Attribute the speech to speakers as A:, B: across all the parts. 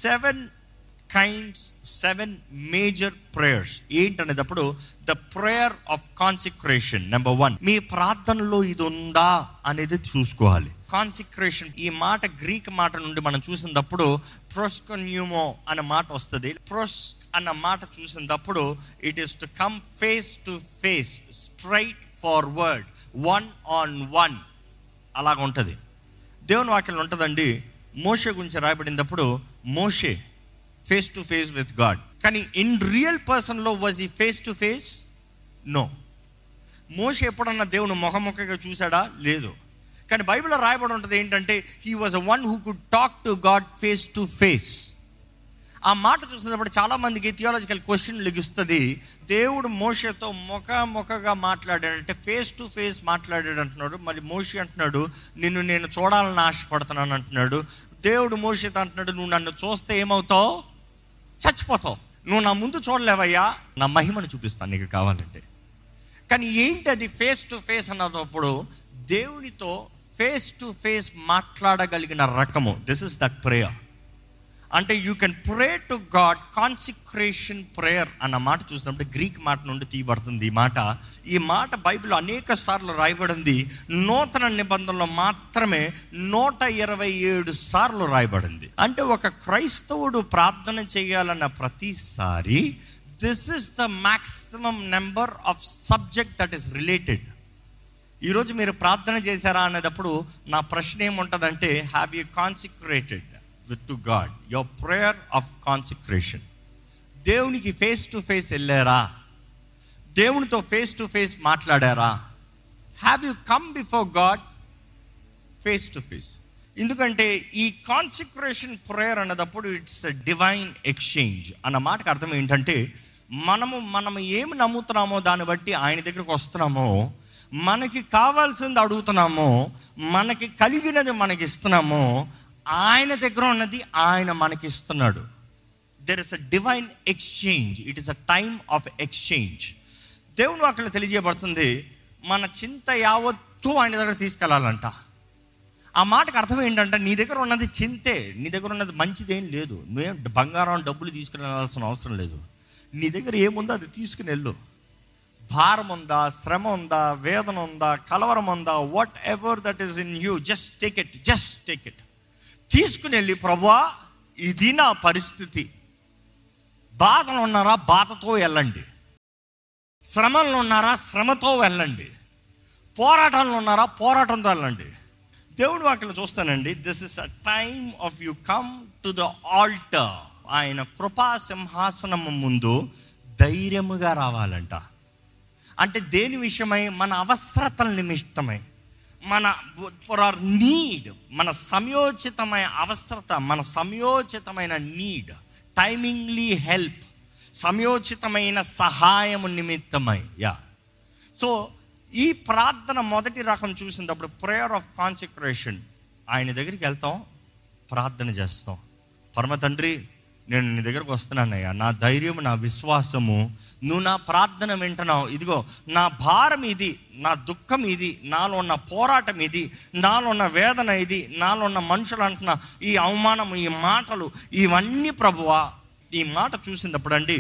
A: Seven kinds seven major prayers ఏంటనేటప్పుడు the prayer of consecration number one మీ ప్రార్థనలో ఇది ఉందా అనేది చూసుకోవాలి కాన్సిక్రేషన్ ఈ మాట గ్రీక్ మాట నుండి మనం చూసినప్పుడు ప్రోస్కొన్యూమో అనే మాట వస్తుంది ప్రోస్ అన్న మాట చూసినప్పుడు it is to come face to face straight forward one on one అలాగ ఉంటుంది దేవుని వాక్యం ఉంటుందండి మోషే గురించి రాయబడినప్పుడు మోషే face to face with God కానీ ఇన్ రియల్ పర్సన్లో was he face to face no మోషే ఎప్పుడన్నా దేవుని ముఖముఖగా చూశాడా లేదు కానీ బైబిల్లో రాయబడి ఉంటుంది ఏంటంటే he was a one who could talk to God face to face ఆ మాట చూసినప్పుడు చాలా మందికి థియాలజికల్ క్వశ్చన్ లెగిస్తుంది దేవుడు మోషతో ముఖ ముఖగా మాట్లాడాడంటే ఫేస్ టు ఫేస్ మాట్లాడాడు అంటున్నాడు మళ్ళీ మోషి అంటున్నాడు నిన్ను నేను చూడాలని ఆశపడుతున్నాను అంటున్నాడు దేవుడు మోషతో అంటున్నాడు నువ్వు నన్ను చూస్తే ఏమవుతావు చచ్చిపోతావు నువ్వు నా ముందు చూడలేవయ్యా నా మహిమను చూపిస్తాను నీకు కావాలంటే కానీ ఏంటి అది ఫేస్ టు ఫేస్ అన్నప్పుడు దేవునితో ఫేస్ టు ఫేస్ మాట్లాడగలిగిన రకము దిస్ ఇస్ దట్ ప్రేయర్ అంటే you can pray to God consecration prayer అన్న మాట చూసినప్పుడు గ్రీక్ మాట నుండి తీయబడుతుంది ఈ మాట ఈ మాట బైబిల్ అనేక సార్లు రాయబడింది నూతన నిబంధనలో మాత్రమే నూట ఇరవై ఏడు సార్లు రాయబడింది అంటే ఒక క్రైస్తవుడు ప్రార్థన చేయాలన్న ప్రతిసారి this is the maximum number of subject that is related ఈరోజు మీరు ప్రార్థన చేశారా అనేటప్పుడు నా ప్రశ్న ఏముంటుందంటే have you consecrated with to God your prayer of consecration దేవునికి ఫేస్ టు ఫేస్ వెళ్ళారా దేవునితో ఫేస్ టు ఫేస్ మాట్లాడారా have you come before God face to face ఎందుకంటే ఈ కాన్సిక్రేషన్ ప్రేయర్ అన్నదప్పుడు ఇట్స్ డివైన్ ఎక్స్చేంజ్ అన్న మాటకు అర్థం ఏంటంటే మనము మనం ఏమి నమ్ముతున్నామో దాన్ని బట్టి ఆయన దగ్గరకు వస్తున్నామో మనకి కావాల్సింది అడుగుతున్నామో మనకి కలిగినది మనకి ఇస్తున్నామో ఆయన దగ్గర ఉన్నది ఆయన మనకి ఇస్తున్నాడు there is a divine exchange it is a time of exchange దేవుని వాక్యం తెలియజేయబడుతుంది మన చింత యావత్తు ఆయన దగ్గర తీసుకెళ్ళాలంట ఆ మాటకు అర్థం ఏంటంటే నీ దగ్గర ఉన్నది చింతే నీ దగ్గర ఉన్నది మంచిదేం లేదు నువ్వేం బంగారం డబ్బులు తీసుకుని వెళ్ళాల్సిన అవసరం లేదు నీ దగ్గర ఏముందో అది తీసుకుని వెళ్ళు భారం ఉందా శ్రమ ఉందా వేదన ఉందా కలవరం ఉందా whatever that is in you just take it just take it తీసుకుని వెళ్ళి ప్రభా ఇది నా పరిస్థితి బాధలు ఉన్నారా బాధతో వెళ్ళండి శ్రమలు ఉన్నారా శ్రమతో వెళ్ళండి పోరాటంలో ఉన్నారా పోరాటంతో వెళ్ళండి దేవుడి వాక్యలో చూస్తానండి this is a time of you come to the altar ఆయన కృపా సింహాసనము ముందు ధైర్యముగా రావాలంట అంటే దేని విషయమై మన అవసరతల నిమిత్తమై మన ఫర్ ఆర్ నీడ్ మన సమయోచితమైన అవసరత మన సమయోచితమైన నీడ్ టైమింగ్లీ హెల్ప్ సమయోచితమైన సహాయము నిమిత్తమై యా సో ఈ ప్రార్థన మొదటి రకం చూసినప్పుడు ప్రేయర్ ఆఫ్ కాన్సిక్రేషన్ ఆయన దగ్గరికి వెళ్తాం ప్రార్థన చేస్తాం పరమ తండ్రి నేను నీ దగ్గరకు వస్తున్నానయ్యా నా ధైర్యం నా విశ్వాసము నువ్వు నా ప్రార్థన వింటున్నావు ఇదిగో నా భారం ఇది నా దుఃఖం ఇది నాలో ఉన్న పోరాటం ఇది నాలో ఉన్న వేదన ఇది నాలో ఉన్న మనుషులు అంటున్న ఈ అవమానం ఈ మాటలు ఇవన్నీ ప్రభువా ఈ మాట చూసినప్పుడు అండి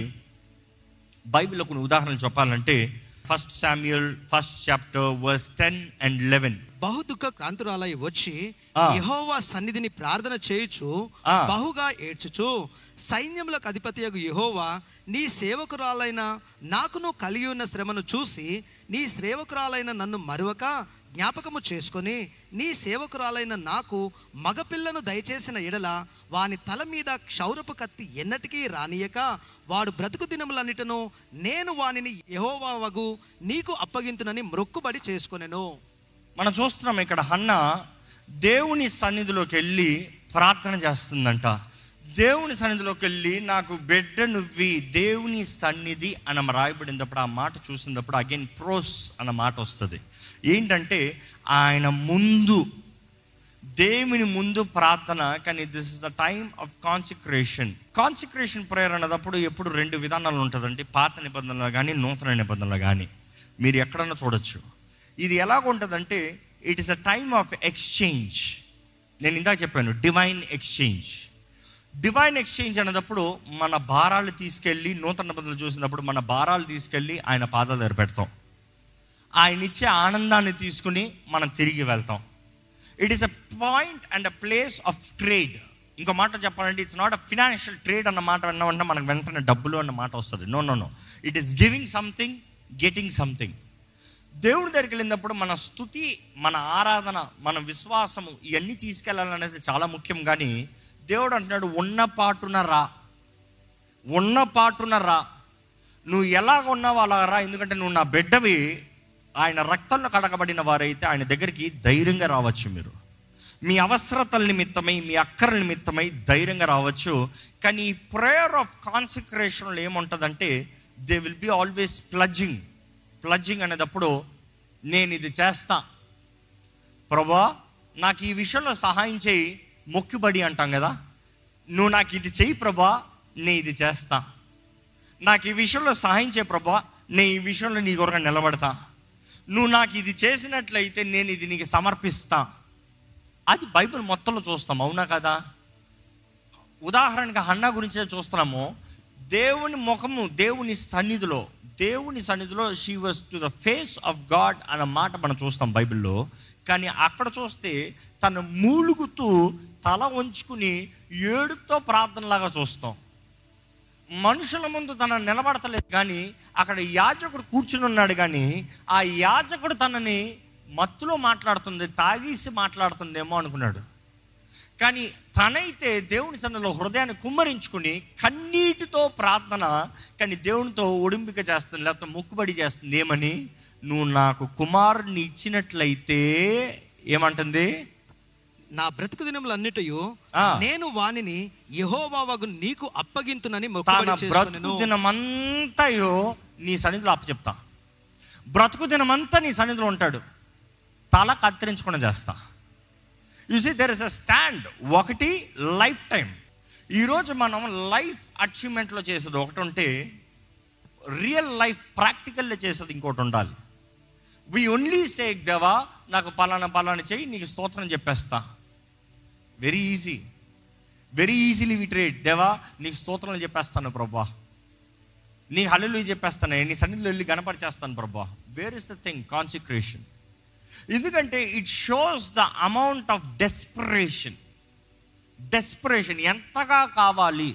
A: బైబిల్లో కొన్ని ఉదాహరణలు చెప్పాలంటే first Samuel first chapter verse ten and eleven
B: బహు దుఃఖ క్రాంతురాలై వచ్చి
A: ఆ.
B: యెహోవా సన్నిధిని ప్రార్థన చేయుచు
A: ఆ.
B: బహుగా ఏడ్చుచు సైన్యములకు అధిపతియగు యెహోవా నీ సేవకురాలైన నాకును కలిగి ఉన్న శ్రమను చూసి నీ సేవకురాలైన నన్ను మరువక జ్ఞాపకము చేసుకొని నీ సేవకురాలైన నాకు మగపిల్లను దయచేసిన ఎడల వాని తల మీద క్షౌరపు కత్తి ఎన్నటికీ రానియక వాడు బ్రతుకు దినములన్నిటను నేను వానిని యెహోవా వగు నీకు అప్పగింతునని మ్రొక్కుబడి చేసుకొనెను
A: మనం చూస్తున్నాం ఇక్కడ హన్న దేవుని సన్నిధిలోకి వెళ్ళి ప్రార్థన చేస్తుందంట దేవుని సన్నిధిలోకి వెళ్ళి నాకు బిడ్డ నువ్వి దేవుని సన్నిధి అని రాయబడినప్పుడు ఆ మాట చూసినప్పుడు అగైన్ ప్రోస్ అన్న మాట వస్తుంది ఏంటంటే ఆయన ముందు దేవుని ముందు ప్రార్థన కానీ this is the time of consecration consecration prayer అన్నదప్పుడు ఎప్పుడు రెండు విధానాలు ఉంటుందంటే పాత నిబంధనలు కానీ నూతన నిబంధనలు కానీ మీరు ఎక్కడన్నా చూడొచ్చు ఇది ఎలాగ ఉంటుందంటే it is a time of exchange నేను ఇందాక చెప్పాను డివైన్ ఎక్స్చేంజ్ డివైన్ ఎక్స్చేంజ్ అనేటప్పుడు మన భారాలు తీసుకెళ్ళి నూతన నిబంధనలు చూసినప్పుడు మన భారాలు తీసుకెళ్ళి ఆయన పాదాల దగ్గర పెడతాం ఆయన ఇచ్చే ఆనందాన్ని తీసుకుని మనం తిరిగి వెళ్తాం it is a point and a place of trade ఇంకో మాట చెప్పాలంటే it's not a financial trade అన్న మాట విన్నామంటే మనకు వెంటనే డబ్బులు అన్న మాట వస్తుంది no no no it is giving something getting something దేవుడి దగ్గరికి వెళ్ళినప్పుడు మన స్థుతి మన ఆరాధన మన విశ్వాసము ఇవన్నీ తీసుకెళ్ళాలనేది చాలా ముఖ్యం కానీ దేవుడు అంటున్నాడు ఉన్న పాటున రా ఉన్న పాటున రా నువ్వు ఎలాగ ఉన్నావు అలా రా ఎందుకంటే నువ్వు నా బిడ్డవి ఆయన రక్తంలో కడగబడిన వారైతే ఆయన దగ్గరికి ధైర్యంగా రావచ్చు మీరు మీ అవసరతల నిమిత్తమై మీ అక్కర నిమిత్తమై ధైర్యంగా రావచ్చు కానీ ఈ ప్రేయర్ ఆఫ్ కాన్సన్ట్రేషన్లో ఏముంటుందంటే they will be always pledging pledging అనేటప్పుడు నేను ఇది చేస్తా ప్రభా నాకు ఈ విషయంలో సహాయం చేయి మొక్కుబడి అంటాం కదా నువ్వు నాకు ఇది చెయ్యి ప్రభా నేను ఇది చేస్తా నాకు ఈ విషయంలో సహాయం చేయి ప్రభా నేను ఈ విషయంలో నీ కొరకు నిలబడతా నువ్వు నాకు ఇది చేసినట్లయితే నేను ఇది నీకు సమర్పిస్తా అది బైబిల్ మొత్తంలో చూస్తాం అవునా కదా ఉదాహరణగా హన్నా గురించే చూస్తున్నాము దేవుని ముఖము దేవుని సన్నిధిలో దేవుని సన్నిధిలో she was to the face of God అన్న మాట మనం చూస్తాం బైబిల్లో కానీ అక్కడ చూస్తే తను మూలుగుతూ తల వంచుకుని ఏడుతో ప్రార్థనలాగా చూస్తాం మనుషుల ముందు తన నిలబడతలేదు కానీ అక్కడ యాజకుడు కూర్చుని ఉన్నాడు కానీ ఆ యాజకుడు తనని మత్తులో మాట్లాడుతుంది తాగేసి మాట్లాడుతుందేమో అనుకున్నాడు కానీ తనైతే దేవుని సన్నిలో హృదయాన్ని కుమ్మరించుకుని కన్నీటితో ప్రార్థన కానీ దేవునితో ఒడింపిక చేస్తుంది లేకపోతే మొక్కుబడి చేస్తుంది ఏమని నువ్వు నాకు కుమారుని ఇచ్చినట్లయితే ఏమంటుంది
B: నా బ్రతుకు దినములన్నిటయు
A: ఆ.
B: నేను వానిని యెహోవావగు నీకు అప్పగింతునని
A: తన
B: మొక్కుబడి
A: బ్రతుకు
B: చేసుకొనెను.
A: దినమంతయో నీ సన్నిధిలో అప్పచెప్తా బ్రతుకు దినమంతా నీ సన్నిధిలో ఉంటాడు తల కత్తిరించకుండా చేస్తా see there is a stand ఒకటి లైఫ్ టైం ఈరోజు మనం లైఫ్ అచీవ్మెంట్లో చేసేది ఒకటి ఉంటే రియల్ లైఫ్ ప్రాక్టికల్లో చేసేది ఇంకోటి ఉండాలి వి ఓన్లీ సే దేవా నాకు పలానా పలానా చెయ్యి నీకు స్తోత్రం చెప్పేస్తా very easy very easily we trade దేవా నీకు స్తోత్రాలు చెప్పేస్తాను ప్రభా నీ హల్లు చెప్పేస్తాను నీ సన్నిధిలో వెళ్ళి గణపరిచేస్తాను ప్రభా where is the thing consecration ఎందుకంటే it shows the amount of desperation desperation ఎంతగా కావాలి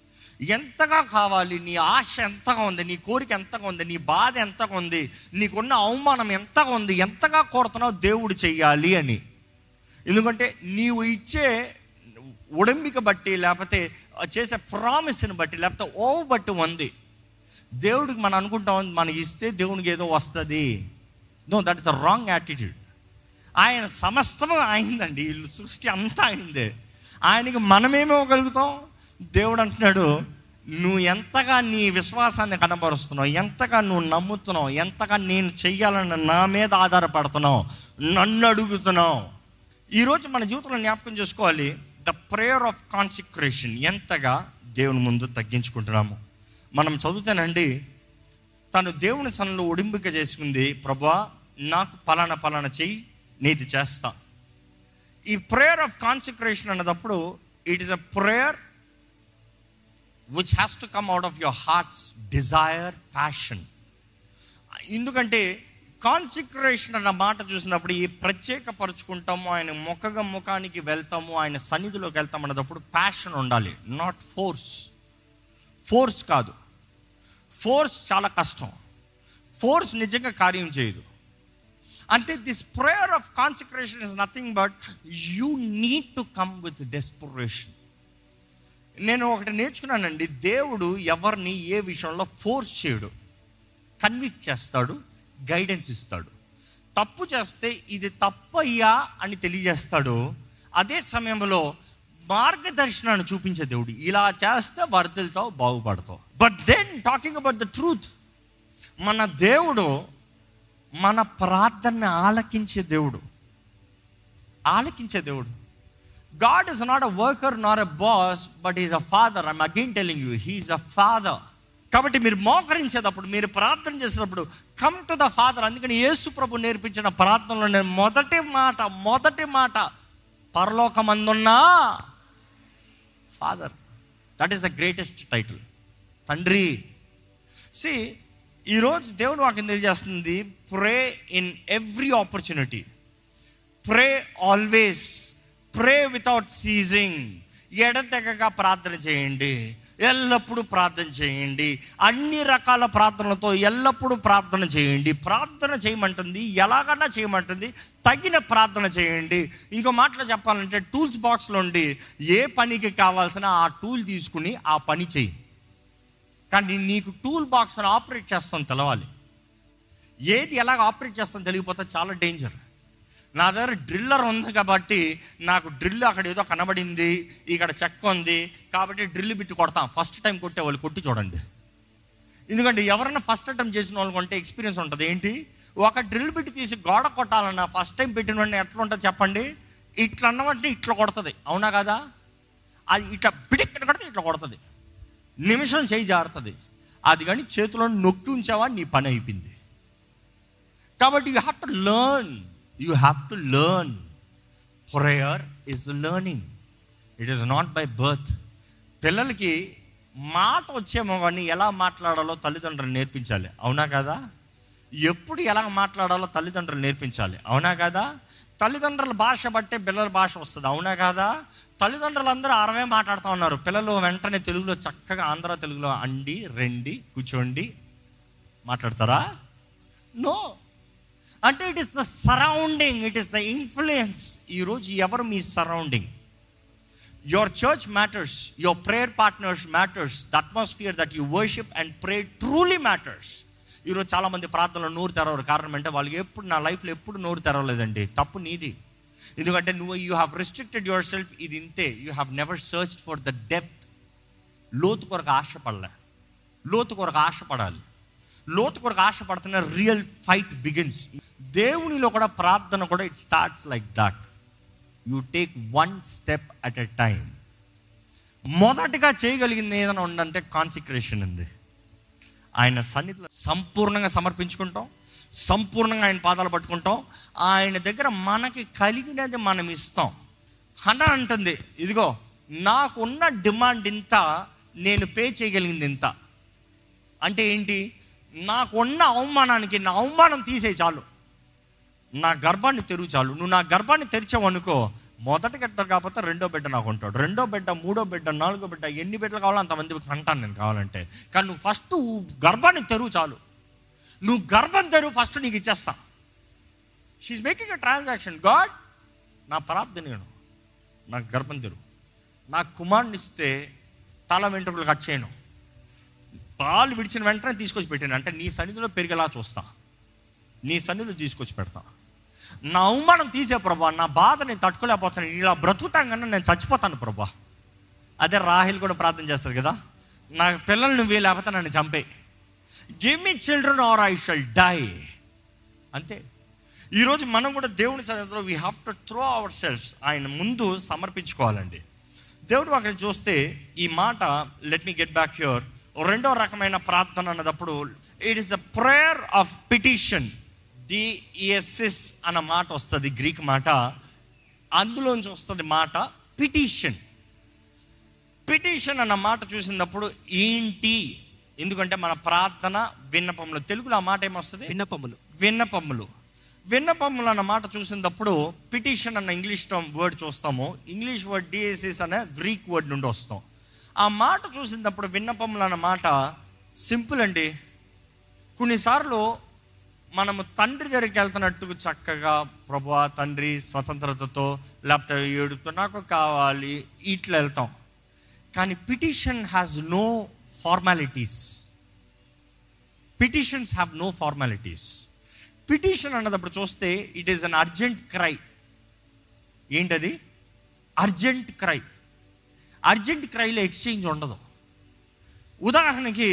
A: ఎంతగా కావాలి నీ ఆశ ఎంతగా ఉంది నీ కోరిక ఎంతగా ఉంది నీ బాధ ఎంతగా ఉంది నీకున్న అవమానం ఎంతగా ఉంది ఎంతగా కోరుతున్నావు దేవుడు చెయ్యాలి అని ఎందుకంటే నీవు ఇచ్చే ఉడంబిక బట్టి లేకపోతే చేసే ప్రామిస్ని బట్టి లేకపోతే ఓ బట్టి ఉంది దేవుడికి మనం అనుకుంటాం మనకి ఇస్తే దేవునికి ఏదో వస్తుంది no that is a wrong attitude ఆయన సమస్తము అయిందండి ఈ సృష్టి అంతా అయిందే ఆయనకి మనమేమివ్వగలుగుతాం దేవుడు అంటున్నాడు నువ్వు ఎంతగా నీ విశ్వాసాన్ని కనబరుస్తున్నావు ఎంతగా నువ్వు నమ్ముతున్నావు ఎంతగా నేను చెయ్యాలని నా మీద ఆధారపడుతున్నావు నన్ను అడుగుతున్నావు ఈరోజు మన జీవితంలో జ్ఞాపకం చేసుకోవాలి ద ప్రేయర్ ఆఫ్ కాన్సిక్రేషన్ ఎంతగా దేవుని ముందు తగ్గించుకుంటున్నాము మనం చదువుతానండి తను దేవుని సన్నిలో ఒడింపిక చేసుకుంది ప్రభా నాకు పలానా పలానా చెయ్యి నీది చేస్తా ఈ ప్రేయర్ ఆఫ్ కాన్సిక్రేషన్ అన్నదప్పుడు it is a prayer which has to come out of your heart's desire passion ఎందుకంటే కాన్సిక్రేషన్ అన్న మాట చూసినప్పుడు ఈ ప్రత్యేకపరుచుకుంటాము ఆయన ముఖగా ముఖానికి వెళ్తాము ఆయన సన్నిధిలోకి వెళ్తాం అన్నప్పుడు ప్యాషన్ ఉండాలి నాట్ ఫోర్స్ ఫోర్స్ కాదు ఫోర్స్ చాలా కష్టం ఫోర్స్ నిజంగా కార్యం చేయదు అంటే this prayer of consecration is nothing but you need to come with desperation నేను ఒకటి నేర్చుకున్నానండి దేవుడు ఎవరిని ఏ విషయంలో ఫోర్స్ చేయడు కన్విక్ట్ చేస్తాడు గైడెన్స్ ఇస్తాడు తప్పు చేస్తే ఇది తప్పయ్యా అని తెలియజేస్తాడు అదే సమయంలో మార్గదర్శనాన్ని చూపించే దేవుడు ఇలా చేస్తే వర్ధిల్తావు బాగుపడతావు but then talking about the truth మన దేవుడు మన ప్రార్థనని ఆలకించే దేవుడు ఆలకించే దేవుడు God is not a worker not a boss but is a father I'm again telling you he is a father కాబట్టి మీరు మోకరించేటప్పుడు మీరు ప్రార్థన చేసేటప్పుడు కమ్ టు ద ఫాదర్ అందుకని యేసు ప్రభు నేర్పించిన ప్రార్థనలో నేను మొదటి మాట మొదటి మాట పరలోకమందున్నా father that is the greatest title తండ్రి సి ఈరోజు దేవుడు వాక్యం తెలియజేస్తుంది pray in every opportunity pray always pray without ceasing ఎడతెగగా ప్రార్థన చేయండి ఎల్లప్పుడూ ప్రార్థన చేయండి అన్ని రకాల ప్రార్థనలతో ఎల్లప్పుడూ ప్రార్థన చేయండి ప్రార్థన చేయమంటుంది ఎలాగన్నా చేయమంటుంది తగిన ప్రార్థన చేయండి ఇంకో మాటలో చెప్పాలంటే టూల్స్ బాక్స్లో ఉండి ఏ పనికి కావాల్సిన ఆ టూల్ తీసుకుని ఆ పని చేయి కానీ నీకు టూల్ బాక్స్ ఆపరేట్ చేస్తాను తెలవాలి ఏది ఎలాగ ఆపరేట్ చేస్తాను తెలియకపోతే చాలా డేంజర్ నా దగ్గర డ్రిల్లర్ ఉంది కాబట్టి నాకు డ్రిల్ అక్కడ ఏదో కనబడింది ఇక్కడ చెక్క ఉంది కాబట్టి డ్రిల్ బిట్టి కొడతాం ఫస్ట్ టైం కొట్టే వాళ్ళు కొట్టి చూడండి ఎందుకంటే ఎవరైనా ఫస్ట్ అటెంప్ట్ చేసిన వాళ్ళు కొంటే ఎక్స్పీరియన్స్ ఉంటుంది ఏంటి ఒక డ్రిల్ బిట్టి తీసి గోడ కొట్టాలన్నా ఫస్ట్ టైం పెట్టిన వెంటనే ఎట్లా ఉంటుంది చెప్పండి ఇట్లా అన్నవంటే ఇట్లా కొడుతుంది అవునా కదా అది ఇట్లా బిడిక్ కొడితే ఇట్లా కొడుతుంది నిమిషం చేయి జారుతుంది అది కానీ చేతిలో నొక్కి ఉంచావా నీ పని అయిపోయింది కాబట్టి you have to learn you have to learn prayer is learning it is not by birth పిల్లలకి మాట వచ్చేమో కానీ ఎలా మాట్లాడాలో తల్లిదండ్రులు నేర్పించాలి అవునా కదా ఎప్పుడు ఎలా మాట్లాడాలో తల్లిదండ్రులు నేర్పించాలి అవునా కదా తల్లిదండ్రుల భాష బట్టే పిల్లల భాష వస్తుంది అవునా కదా తల్లిదండ్రులు అందరూ అరవై మాట్లాడుతూ ఉన్నారు పిల్లలు వెంటనే తెలుగులో చక్కగా ఆంధ్ర తెలుగులో అండి రెండి కూర్చోండి మాట్లాడతారా నో అంటే it is the surrounding it is the influence ఈరోజు ఎవరు మీ surrounding your church matters your prayer partners matters the atmosphere that you worship and pray truly matters ఈరోజు చాలామంది ప్రార్థనలు నోరు తెరవరు కారణం అంటే వాళ్ళకి ఎప్పుడు నా లైఫ్లో ఎప్పుడు నోరు తెరవలేదండి తప్పు నీది ఎందుకంటే నువ్వు you have restricted yourself ఇది ఇంతే you have never search for the depth లోతు కొరకు ఆశపడలే లోతు కొరకు ఆశపడాలి లోతు కొరకు ఆశపడుతున్న రియల్ ఫైట్ బిగిన్స్ దేవునిలో కూడా ప్రార్థన కూడా it starts like that you take one step at a time మొదటగా చేయగలిగింది ఏదైనా ఉందంటే కాన్సిక్రేషన్ అండి ఆయన సన్నిధిలో సంపూర్ణంగా సమర్పించుకుంటాం సంపూర్ణంగా ఆయన పాదాలు పట్టుకుంటాం ఆయన దగ్గర మనకి కలిగినది మనం ఇస్తాం హన అంటుంది ఇదిగో నాకున్న డిమాండ్ ఇంత నేను పే చేయగలిగింది ఇంత అంటే ఏంటి నాకున్న అవమానానికి నా అవమానం తీసే చాలు నా గర్భాన్ని తెరువు చాలు నువ్వు నా గర్భాన్ని తెరిచావు అనుకో మొదటి గడ్డ కాకపోతే రెండో బిడ్డ నాకు ఉంటాడు రెండో బిడ్డ మూడో బిడ్డ నాలుగో బిడ్డ ఎన్ని బిడ్డలు కావాలో అంతమంది అంటాను నేను కావాలంటే కానీ నువ్వు ఫస్ట్ గర్భాన్ని తెరువు చాలు నువ్వు గర్భం తెరువు ఫస్ట్ నీకు ఇచ్చేస్తా she's making a transaction God నా ప్రార్థన నేను నాకు గర్భం తెరువు నా కుమారుని ఇస్తే తల వెంట్రుకలు కట్ చేయను పాలు విడిచిన వెంటనే తీసుకొచ్చి పెట్టాను అంటే నీ సన్నిధిలో పెరిగేలా చూస్తా నీ సన్నిధిలో తీసుకొచ్చి పెడతా నా అవమానం తీసే ప్రభా నా బాధ నేను తట్టుకోలేకపోతాను ఇలా బ్రతుకుతాం కన్నా నేను చచ్చిపోతాను ప్రభా అదే రాహిల్ కూడా ప్రార్థన చేస్తారు కదా నా పిల్లలు నువ్వు లేకపోతే నన్ను చంపే give me children or I shall die అంతే ఈరోజు మనం కూడా దేవుని సన్నిధిలో we have to throw our selves ఆయన ముందు సమర్పించుకోవాలండి దేవుడు అక్కడ చూస్తే ఈ మాట let me get back your రెండో రకమైన ప్రార్థన అన్నదప్పుడు it is the prayer of petition డిఎస్ఎస్ అన్న మాట వస్తుంది గ్రీక్ మాట అందులోంచి వస్తుంది మాట పిటిషన్ పిటిషన్ అన్న మాట చూసినప్పుడు ఏంటి ఎందుకంటే మన ప్రార్థన విన్నపములు తెలుగులో ఆ మాట ఏమొస్తుంది
B: విన్నపములు
A: విన్నపములు విన్నపములు అన్న మాట చూసినప్పుడు పిటిషన్ అన్న ఇంగ్లీష్ వర్డ్ చూస్తాము ఇంగ్లీష్ వర్డ్ డిఎస్ఎస్ అనే గ్రీక్ వర్డ్ నుండి వస్తాం ఆ మాట చూసినప్పుడు విన్నపములు అన్న మాట సింపుల్ అండి కొన్నిసార్లు మనము తండ్రి దగ్గరికి వెళ్తున్నట్టు చక్కగా ప్రభా తండ్రి స్వతంత్రతతో లేకపోతే ఏడుతో నాకు కావాలి ఇట్లా వెళ్తాం కానీ petition has no formalities petitions have no formalities petition అన్నదప్పుడు చూస్తే it is an urgent cry ఏంటది అర్జెంట్ క్రై అర్జెంట్ క్రైలో ఎక్స్చేంజ్ ఉండదు ఉదాహరణకి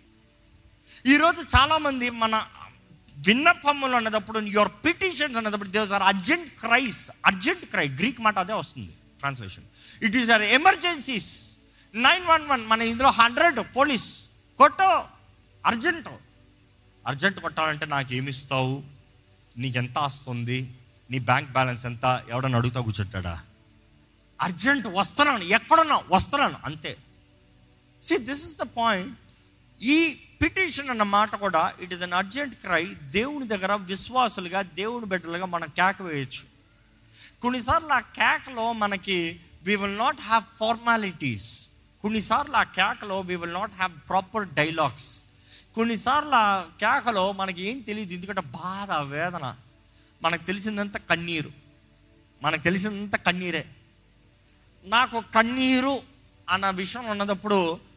A: ఈరోజు చాలామంది మన విన్నపములు అన్నదప్పుడు యువర్ పిటిషన్స్ అన్నదప్పుడు దేవస్ are urgent cries urgent cry Greek మాట అదే వస్తుంది translation it is our emergencies nine one one మన ఇందులో హండ్రెడ్ పోలీస్ కొట్టో అర్జెంట్ అర్జెంట్ కొట్టాలంటే నాకు ఏమిస్తావు నీకు ఎంత వస్తుంది నీ బ్యాంక్ బ్యాలెన్స్ ఎంత ఎవడన్నా అడుగుతా కూర్చుంటాడా అర్జెంట్ వస్తున్నాను ఎక్కడున్నా వస్తున్నాను అంతే see this is the point ఈ పిటిషన్ అన్న మాట కూడా it is an urgent cry దేవుని దగ్గర విశ్వాసులుగా దేవుని బిడ్డలుగా మనం కేక వేయచ్చు కొన్నిసార్లు ఆ కేకలో మనకి we will not have formalities కొన్నిసార్లు ఆ కేకలో we will not have proper dialogues కొన్నిసార్లు ఆ కేకలో మనకి ఏం తెలియదు ఎందుకంటే బాధ వేదన మనకు తెలిసిందంత కన్నీరు మనకు తెలిసిందంత కన్నీరే నాకు కన్నీరు అన్న విషయం ఉన్నదప్పుడు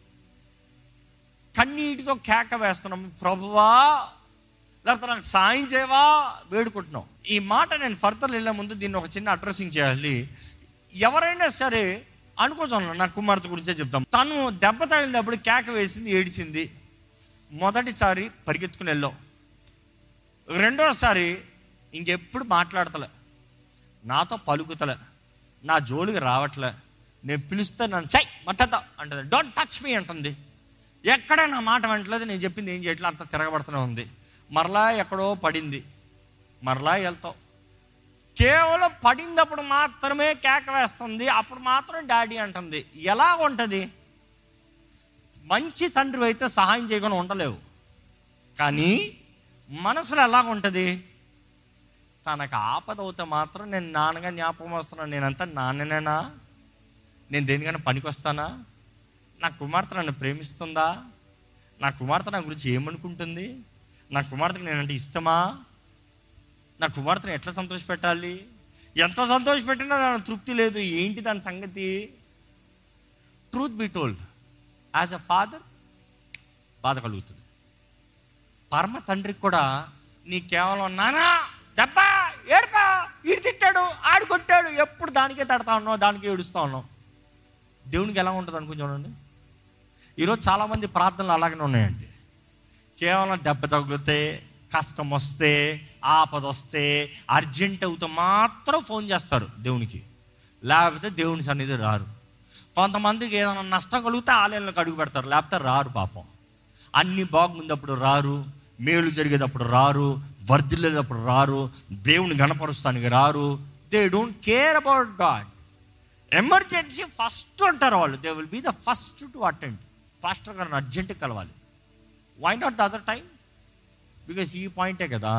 A: కన్నీటితో కేక వేస్తున్నాం ప్రభువా లేకపోతే నాకు సాయం చేయవా వేడుకుంటున్నాం ఈ మాట నేను ఫర్దర్ వెళ్ళే ముందు దీన్ని ఒక చిన్న అడ్రస్సింగ్ చేయాలి ఎవరైనా సరే అనుకోవచ్చు నా కుమార్తె గురించే చెప్తాం తను దెబ్బ తగిలినప్పుడు కేక వేసింది ఏడిచింది మొదటిసారి పరిగెత్తుకుని వెళ్ళాం రెండోసారి ఇంకెప్పుడు మాట్లాడతలే నాతో పలుకుతలే నా జోలికి రావట్లే నేను పిలిస్తే నన్ను చై మట్టత అంటుంది డోంట్ టచ్ మీ అంటుంది ఎక్కడే నా మాట వింటలేదు నేను చెప్పింది ఏం చేయట్లేదు అంత తిరగబడుతూనే ఉంది మరలా ఎక్కడో పడింది మరలా వెళ్తావు కేవలం పడినప్పుడు మాత్రమే కేక వేస్తుంది అప్పుడు మాత్రం డాడీ అంటుంది ఎలా ఉంటుంది మంచి తండ్రి అయితే సహాయం చేయకుండా ఉండలేవు కానీ మనసులో ఎలాగ ఉంటుంది తనకు ఆపద అవుతే మాత్రం నేను నాన్నగా జ్ఞాపకం వస్తున్నాను నేనంతా నాన్ననేనా నేను దేనికైనా పనికి వస్తానా నా కుమార్తె నన్ను ప్రేమిస్తుందా నా కుమార్తె నా గురించి ఏమనుకుంటుంది నా కుమార్తెకి నేనంటే ఇష్టమా నా కుమార్తెను ఎట్లా సంతోషపెట్టాలి ఎంత సంతోషపెట్టినా దాని తృప్తి లేదు ఏంటి దాని సంగతి truth be told as a father బాధ కలుగుతుంది పరమ తండ్రికి కూడా నీ కేవలం నానా దెబ్బ ఏడుపా ఈడు తిట్టాడు ఆడు కొట్టాడు ఎప్పుడు దానికే తడతా ఉన్నావు దానికే ఏడుస్తా ఉన్నావు దేవునికి ఎలా ఉంటుంది అనుకుని చూడండి ఈరోజు చాలామంది ప్రార్థనలు అలాగనే ఉన్నాయండి కేవలం దెబ్బ తగిలితే కష్టం వస్తే ఆపద వస్తే అర్జెంట్ అవుతే మాత్రం ఫోన్ చేస్తారు దేవునికి లేకపోతే దేవుని సన్నిధి రారు కొంతమందికి ఏదైనా నష్టం కలిగితే ఆలయంలోకి అడుగు పెడతారు లేకపోతే రారు పాపం అన్ని బాగుందప్పుడు రారు మేలు జరిగేటప్పుడు రారు వర్ధిల్లేటప్పుడు రారు దేవుని గణపరుస్తానికి రారు they don't care about God emergency first అంటారు వాళ్ళు they will be the first to attend pastor గారిని అర్జెంట్ కలవాలి why not the other time because ఈ పాయింటే కదా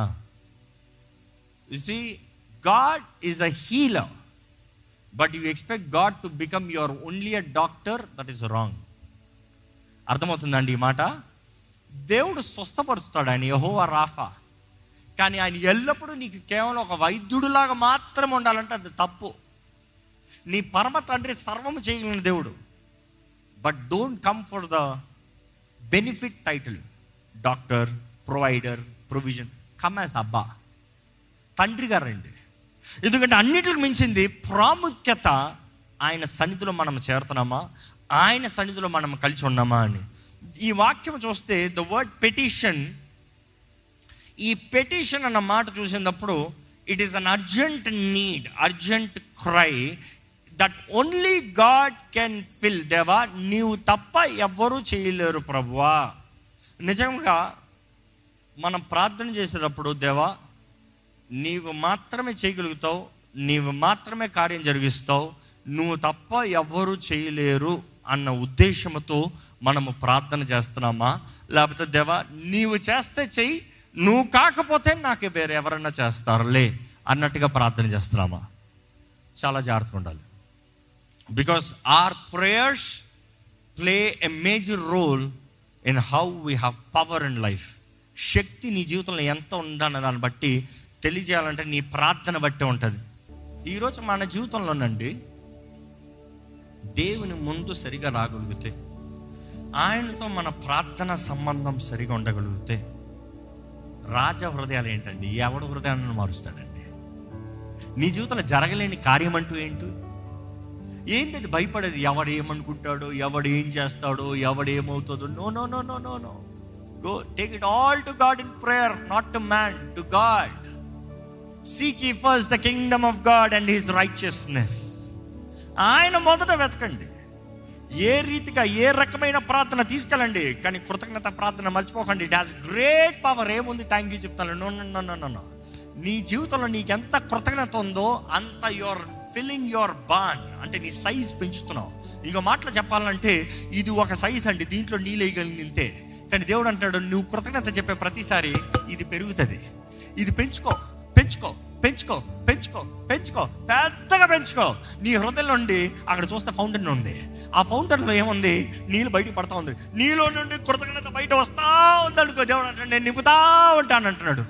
A: you see God is a healer but you expect God to become your only a doctor that is wrong అర్థమవుతుందండి ఈ మాట దేవుడు స్వస్థపరుస్తాడు ఆయన యహోవా రాఫా కానీ ఆయన ఎల్లప్పుడూ నీకు కేవలం ఒక వైద్యుడిలాగా మాత్రం ఉండాలంటే అది తప్పు నీ పరమ తండ్రి సర్వము చేయగలిగిన దేవుడు but don't come for the benefit title doctor provider provision come as అబ్బా తండ్రి గారండి ఎందుకంటే అన్నిటికి మించింది ప్రాముఖ్యత ఆయన సన్నిధిలో మనం చేరుతున్నామా ఆయన సన్నిధిలో మనం కలిసి ఉన్నామా అని ఈ వాక్యం చూస్తే ద వర్డ్ పెటిషన్ ఈ పెటిషన్ అన్న మాట చూసినప్పుడు it is an urgent need urgent cry that only God can fill దేవా నీవు తప్ప ఎవ్వరూ చేయలేరు ప్రభువా నిజంగా మనం ప్రార్థన చేసేటప్పుడు దేవా నీవు మాత్రమే చేయగలుగుతావు నీవు మాత్రమే కార్యం జరిగిస్తావు నువ్వు తప్ప ఎవ్వరూ చేయలేరు అన్న ఉద్దేశంతో మనము ప్రార్థన చేస్తున్నామా లేకపోతే దేవా నీవు చేస్తే చెయ్యి నువ్వు కాకపోతే నాకు వేరే ఎవరన్నా చేస్తారులే అన్నట్టుగా ప్రార్థన చేస్తున్నామా చాలా జాగ్రత్తగా ఉండాలి because our prayers play a major role in how we have power in life శక్తి నీ జీవితంలో ఎంత ఉందన్న దాన్ని బట్టి తెలియజేయాలంటే నీ ప్రార్థన బట్టి ఉంటుంది ఈరోజు మన జీవితంలోనండి దేవుని ముందు సరిగా రాగలిగితే ఆయనతో మన ప్రార్థన సంబంధం సరిగా ఉండగలిగితే రాజ హృదయాలు ఏంటండి ఎవడు హృదయాన్ని మారుస్తాడండి నీ జీవితంలో జరగలేని కార్యం అంటూ ఏంటి ఏంటి అది భయపడేది ఎవడు ఏమనుకుంటాడో ఎవడు ఏం చేస్తాడో ఎవడు ఏమవుతుందో no no no no no no go take it all to God in prayer not to man to God seek ye first the kingdom of God and his righteousness ఆయన మొదట వెతకండి ఏ రీతిగా ఏ రకమైన ప్రార్థన తీసుకెళ్ళండి కానీ కృతజ్ఞత ప్రార్థన మర్చిపోకండి ఇట్ హాస్ గ్రేట్ పవర్ ఏముంది థ్యాంక్ యూ చెప్తాను no no no no no నీ జీవితంలో నీకు ఎంత కృతజ్ఞత ఉందో అంత యువర్ ఫిల్లింగ్ యువర్ బాన్ అంటే నీ సైజ్ పెంచుతున్నావు ఇంకో మాటలు చెప్పాలంటే ఇది ఒక సైజ్ అండి దీంట్లో నీళ్ళు వేయగలిగింది ఇంతే కానీ దేవుడు అంటాడు నువ్వు కృతజ్ఞత చెప్పే ప్రతిసారి ఇది పెరుగుతుంది ఇది పెంచుకో పెంచుకో పెంచుకో పెంచుకో పెంచుకో పెద్దగా పెంచుకో నీ హృదయంలో నుండి అక్కడ చూస్తే ఫౌంటైన్ ఉంది ఆ ఫౌంటైన్లో ఏముంది నీళ్ళు బయటికి పడతా ఉంది నీలో నుండి కృతజ్ఞత బయట వస్తా ఉంది అనుకో దేవుడు అంటాడు నేను నింపుతా ఉంటాను అంటున్నాడు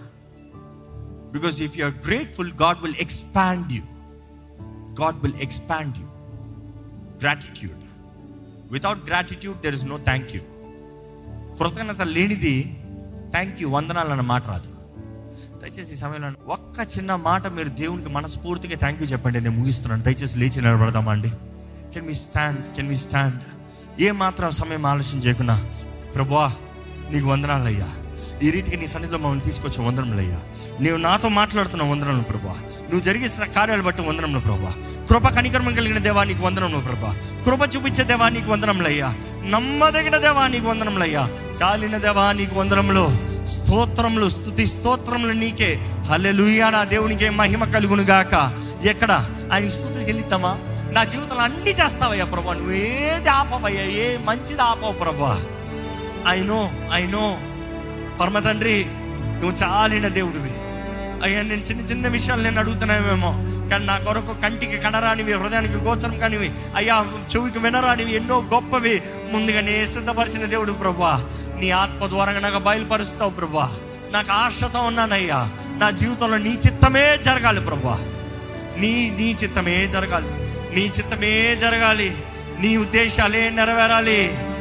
A: because if you are grateful God will expand you God will expand you gratitude without gratitude there is no thank you కృతజ్ఞత లేనిది థ్యాంక్ యూ వందనాలు అన్న మాట రాదు దయచేసి ఈ సమయంలో ఒక్క చిన్న మాట మీరు దేవునికి మనస్ఫూర్తిగా థ్యాంక్ యూ చెప్పండి నేను ముగిస్తున్నాను దయచేసి లేచి నిలబడదామా అండి can we stand can we stand ఏ మాత్రం సమయం ఆలోచన చేయకుండా ప్రభువా నీకు వందనాలయ్యా ఈ రీతికి నీ సన్నిధిలో మమ్మల్ని తీసుకొచ్చే వందనములయ్యా నీవు నాతో మాట్లాడుతున్న వందనములు ప్రభా నువ్వు జరిగిస్తున్న కార్యాలు బట్టి వందనములు ప్రభా కృప కనికర్మం కలిగిన దేవా నీకు వందనములు ప్రభా కృప చూపించే దేవా నీకు వందనములయ్యా నమ్మదగిన దేవా నీకు వందనములయ్యా చాలిన దేవా నీకు వందనములు స్తోత్రములు స్థుతి స్తోత్రములు నీకే హల్లెలూయా నా దేవునికే మహిమ కలుగును గాక ఎక్కడ ఆయన స్థుతి చెల్లిద్దామా నా జీవితంలో అన్ని చేస్తావయ్యా ప్రభా నువ్వు ఏది ఆపవయ్యా ఏ మంచిది ఆపవు ప్రభా ఐ నో ఐ నో పరమ తండ్రి నువ్వు చాలిన దేవుడివి అయ్యా నేను చిన్న చిన్న విషయాలు నేను అడుగుతున్నావేమో కానీ నా కొరకు కంటికి కనరానివి హృదయానికి గోచరం కానివి అయ్యా చెవికి వినరానివి ఎన్నో గొప్పవి ముందుగా నే సిద్ధపరిచిన దేవుడు ప్రభా నీ ఆత్మ ద్వారంగా నాకు బయలుపరుస్తావు ప్రభా నాకు ఆశతో ఉన్నానయ్యా నా జీవితంలో నీ చిత్తమే జరగాలి ప్రభా నీ నీ చిత్తమే జరగాలి నీ చిత్తమే జరగాలి నీ ఉద్దేశాలే నెరవేరాలి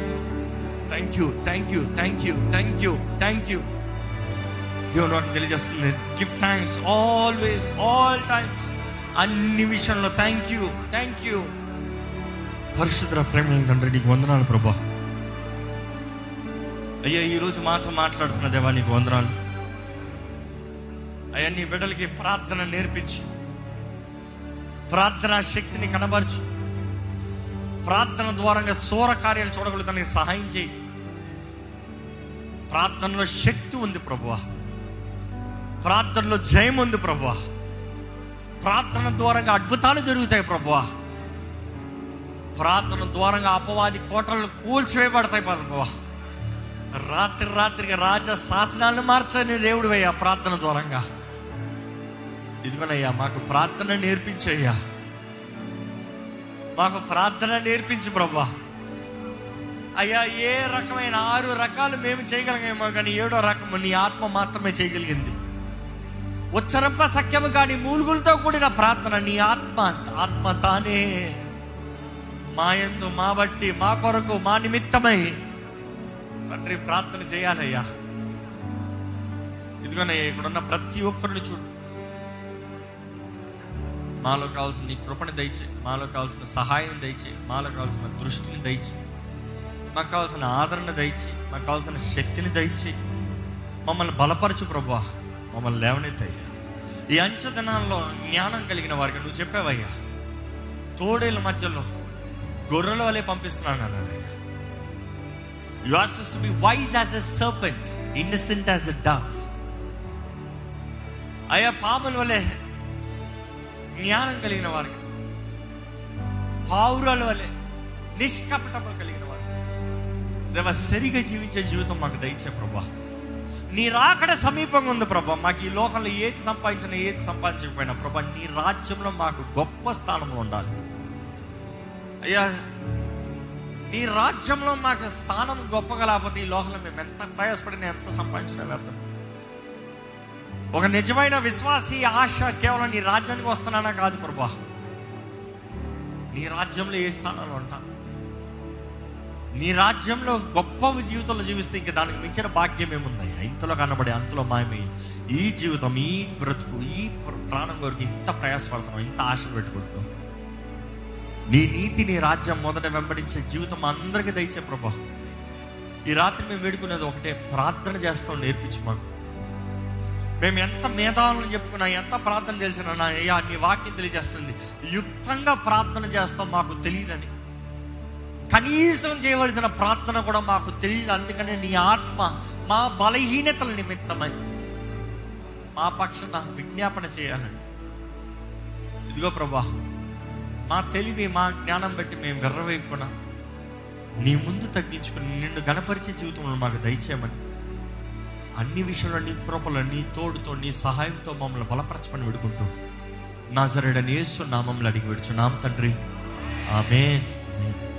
A: thank you thank you thank you thank you thank you దేవుడు నాకు తెలియజేస్తుంది give thanks always all times అన్ని విషయంలో థ్యాంక్ యూ థ్యాంక్ యూ పరిశుద్ర ప్రేమ తండ్రి నీకు వందనాలు ప్రభా అయ్యా ఈరోజు మాతో మాట్లాడుతున్న దేవా నీకు వందనాలు అయ్యా నీ బిడ్డలకి ప్రార్థన నేర్పించు ప్రార్థనా శక్తిని కనబరచు ప్రార్థన ద్వారంగా సూర కార్యాలు చూడగలుగుతానికి సహాయం చేయి ప్రార్థనలో శక్తి ఉంది ప్రభువా ప్రార్థనలో జయం ఉంది ప్రభువా ప్రార్థన ద్వారంగా అద్భుతాలు జరుగుతాయి ప్రభువా ప్రార్థన ద్వారంగా అపవాది కోటలు కూల్చివేయబడతాయి ప్రభువా రాత్రి రాత్రికి రాజ శాసనాలను మార్చని దేవుడు అయ్యా ప్రార్థన ద్వారంగా ఇదిగోనయ్యా మాకు ప్రార్థన నేర్పించయ్యా మాకు ప్రార్థన నేర్పించు ప్రభా అయ్యా ఏ రకమైన ఆరు రకాలు మేము చేయగలిగామో కానీ ఏడో రకము నీ ఆత్మ మాత్రమే చేయగలిగింది ఉచ్చరంప సఖ్యము కానీ మూలుగులతో కూడిన ప్రార్థన నీ ఆత్మ ఆత్మ తానే మా యందు మా బట్టి మా కొరకు మా నిమిత్తమై తండ్రి ప్రార్థన చేయాలయ్యా ఇదిగోనయ్యా ఇక్కడున్న ప్రతి ఒక్కరిని చూడు మాలో కావాల్సిన నీ కృపణ దయచే మాలో కావాల్సిన సహాయం దయచే మాలో కావాల్సిన దృష్టిని దయచే మాకు కావాల్సిన ఆదరణ దయచే మాకు కావాల్సిన శక్తిని దయచే మమ్మల్ని బలపరచు ప్రభా మమ్మల్ని లేవనెత్తయ్యా ఈ అంచె దినాల్లో జ్ఞానం కలిగిన వారికి నువ్వు చెప్పావయ్యా తోడేళ్ళ మధ్యలో గొర్రెల వలె పంపిస్తున్నాను అన్నాడయ్యా you are to be wise as a serpent innocent as a dove అయ్యా పాముల వలె జ్ఞానం కలిగిన వారికి పావురాల వలె నిష్కపటము కలిగిన వారు దేవ సరిగా జీవించే జీవితం మాకు దయచే ప్రభా నీ రాకడ సమీపంగా ఉంది ప్రభా మాకు ఈ లోకంలో ఏది సంపాదించినా ఏది సంపాదించకపోయినా ప్రభా నీ రాజ్యంలో మాకు గొప్ప స్థానంలో ఉండాలి అయ్యా నీ రాజ్యంలో మాకు స్థానం గొప్పగా లేకపోతే ఈ లోకంలో మేము ఎంత ప్రయాసపడినా ఎంత సంపాదించినా వ్యర్థం ఒక నిజమైన విశ్వాసి ఆశ కేవలం నీ రాజ్యానికి వస్తున్నానా కాదు ప్రభా నీ రాజ్యంలో ఏ స్థానంలో ఉంటా నీ రాజ్యంలో గొప్ప జీవితంలో జీవిస్తే ఇంకా దానికి మించిన భాగ్యం ఏముందయ్యా ఇంతలో కనబడే అంతలో మాయమై ఈ జీవితం ఈ బ్రతుకు ఈ ప్రాణం కొరకు ఇంత ప్రయాసపడుతున్నాం ఇంత ఆశలు పెట్టుకుంటున్నాం నీ నీతి నీ రాజ్యం మొదట వెంబడించే జీవితం అందరికీ దయచే ప్రభా ఈ రాత్రి మేము వేడుకునేది ఒకటే ప్రార్థన చేస్తాం నేర్పించు మాకు మేము ఎంత మేధావులను చెప్పుకున్నా ఎంత ప్రార్థన తెలిసినా అయ్యా నీ వాక్యం తెలియజేస్తుంది యుక్తంగా ప్రార్థన చేస్తాం మాకు తెలియదని కనీసం చేయవలసిన ప్రార్థన కూడా మాకు తెలియదు అందుకనే నీ ఆత్మ మా బలహీనతల నిమిత్తమై మా పక్షాన విజ్ఞాపన చేయాలని ఇదిగో ప్రభా మా తెలివి మా జ్ఞానం బట్టి మేము వెర్రవేయకుండా నీ ముందు తగ్గించుకుని నిన్ను గణపరిచే జీవితంలో మాకు దయచేయమని అన్ని విషయంలో నీ కృపలో నీ తోడుతో నీ సహాయంతో మమ్మల్ని బలపరచమని విడుకుంటూ నా జరడని యేసు నామంలో అడిగి విడుచున్నాం తండ్రి ఆమె